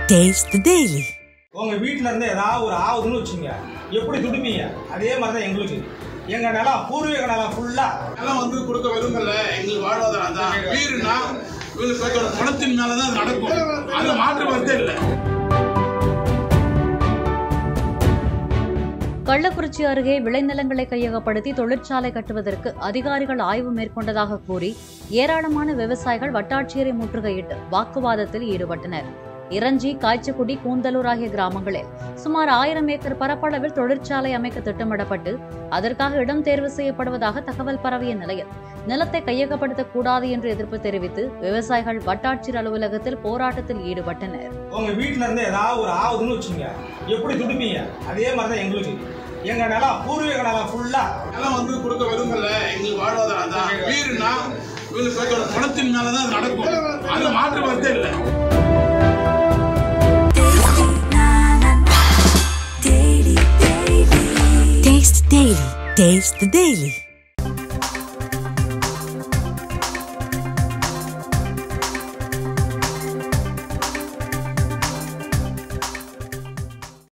Taste the Daily. உங்க வீட்ல இருந்து ஏதாவது ஒரு ஆகுதுன்னு வச்சுங்க எப்படி துடிப்பீங்க அதே மாதிரி தான் எங்களுக்கு எங்க நிலம் பூர்வீக நிலம் ஃபுல்லா எல்லாம் வந்து கொடுக்க விரும்பல எங்களுக்கு வாழ்வாதாரம் தான் வீடுனா இவங்களுக்கு பேர்த்தோட பணத்தின் மேலதான் அது நடக்கும் அது மாற்று கருத்தே இல்லை கள்ளக்குறிச்சி அருகே விளைநிலங்களை கையகப்படுத்தி தொழிற்சாலை கட்டுவதற்கு அதிகாரிகள் ஆய்வு மேற்கொண்டதாக கூறி ஏராளமான விவசாயிகள் வட்டாட்சியரை முற்றுகையிட்டு வாக்குவாதத்தில் ஈடுபட்டனர் இறஞ்சி காய்ச்சக்குடி கூந்தலூர் ஆகிய கிராமங்களில் சுமார் ஆயிரம் ஏக்கர் பரப்பளவில் தொழிற்சாலை அமைக்க திட்டமிடப்பட்டு அதற்காக இடம் தேர்வு செய்யப்படுவதாக தகவல் பரவிய நிலையில் நிலத்தை கையகப்படுத்தக் கூடாது என்று எதிர்ப்பு தெரிவித்து விவசாயிகள் வட்டாட்சியர் அலுவலகத்தில் போராட்டத்தில் ஈடுபட்டனர் உங்க வீட்ல இருந்து ஏதாவது ஒரு ஆகுதுன்னு வச்சுங்க எப்படி துடிப்பீங்க அதே மாதிரி தான் எங்களுக்கு எங்க நிலம் பூர்வீக நிலம் ஃபுல்லா எல்லாம் வந்து கொடுக்க விரும்பல எங்களுக்கு வாழ்வாதாரம் தான் வீடுனா இவங்களுக்கு பேர்த்தோட பணத்தின் மேலதான் அது நடக்கும் அது மாற்று கருத்தே இல்லை Taste Daily. Taste the Daily.